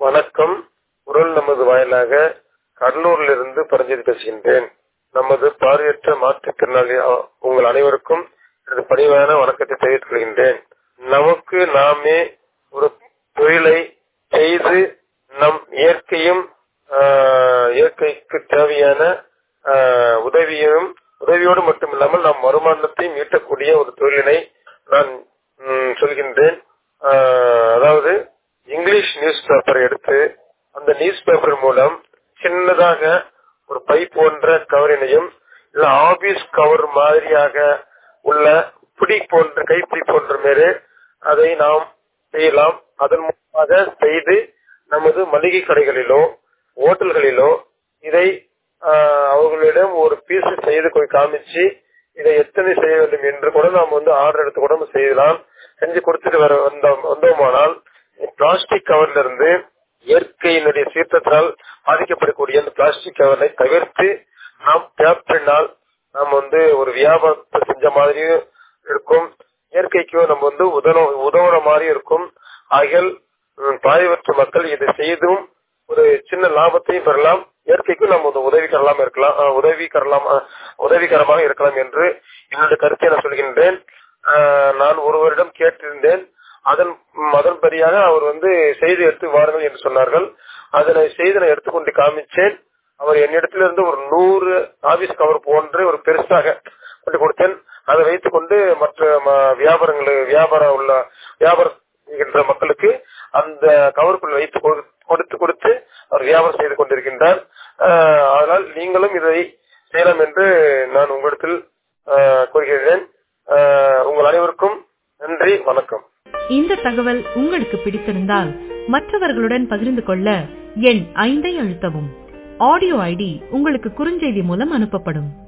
வணக்கம் குரல் நமது வாயிலாக கடலூரிலிருந்து பரஞ்சோதி பேசுகின்றேன் நமது பார்வையற்ற மாற்றுத்திறனாளி அ- உங்கள் அனைவருக்கும் எனது பணிவான வணக்கத்தை தெரிவித்துக் கொள்கின்றேன் நமக்கு நாமே ஒரு தொழிலை செய்து நம் இயற்கையும் ஆஹ், இயற்கைக்கு தேவையான ஆஹ், உதவியும் உதவியோடு மட்டுமில்லாமல் நம் வருமானத்தையும் ஈட்டக்கூடிய ஒரு தொழிலினை நான் ம், சொல்கின்றேன் ஆஹ், அதாவது இங்கிலீஷ் நியூஸ் பேப்பரை எடுத்து அந்த நியூஸ் பேப்பர் மூலம் சின்னதாக ஒரு பை போன்ற கவரினையும் இல்ல ஆபீஸ் கவர் மாதிரியாக உள்ள பிடி போன்ற கைப்பிடி போன்ற மேலே அதை நாம் செய்யலாம் அதன் மூலமாக செய்து நமது மளிகை கடைகளிலோ ஹோட்டல்களிலோ இதை ஆஹ், அவர்களிடம் ஒரு பீஸ் செய்து போய் காமிச்சு இதை எத்தனை செய்ய வேண்டும் என்று கூட நாம் வந்து ஆர்டர் எடுத்து கூட நம்ம செய்யலாம் செஞ்சு கொடுத்துட்டு வர வந்தோம் வந்தோமானால் பிளாஸ்டிக் கவர்ல இருந்து இயற்கையினுடைய சீற்றத்தால் பாதிக்கப்படக்கூடிய அந்த பிளாஸ்டிக் கவரை தவிர்த்து நாம் பேப்பரினால் நாம் வந்து ஒரு வியாபாரத்தை செஞ்ச மாதிரியும் இருக்கும் இயற்கைக்கு நம்ம வந்து உதவ உதவுற மாதிரி இருக்கும் ஆகியால் ம், பாதிவற்ற மக்கள் இதை செய்தும் ஒரு சின்ன லாபத்தையும் பெறலாம் இயற்கைக்கும் நம்ம வந்து உதவிகரலாம் இருக்கலாம் அஹ், உதவிகரலாம் அஹ், உதவிகரமாக இருக்கலாம் என்று என்னுடைய கருத்தை நான் சொல்கின்றேன் அஹ், நான் ஒருவரிடம் கேட்டிருந்தேன் அதன் ம், அதன்படியாக அவர் வந்து செய்து எடுத்து வாருங்கள் என்று சொன்னார்கள் அதனை செய்து நான் எடுத்துக்கொண்டு காமிச்சேன் அவர் என்னிடத்திலிருந்து ஒரு நூறு ஆபீஸ் கவர் போன்று ஒரு பெருசாக கொண்டு கொடுத்தேன் அதை வைத்துக் கொண்டு மற்ற ம- வியாபாரங்கள் வியாபாரம் உள்ள வியாபாரம் செய்கின்ற மக்களுக்கு அந்த கவருக்குள் வைத்து கொடு- கொடுத்து கொடுத்து அவர் வியாபாரம் செய்து கொண்டிருக்கின்றார் ஆஹ், அதனால் நீங்களும் இதை செய்யலாம் என்று நான் உங்களிடத்தில் ஆஹ், கூறுகிறேன் ஆஹ், உங்கள் அனைவருக்கும் நன்றி வணக்கம் இந்த தகவல் உங்களுக்கு பிடித்திருந்தால் மற்றவர்களுடன் பகிர்ந்து கொள்ள எண் ஐந்தை அழுத்தவும் ஆடியோ ஐடி உங்களுக்கு குறுஞ்செய்தி மூலம் அனுப்பப்படும்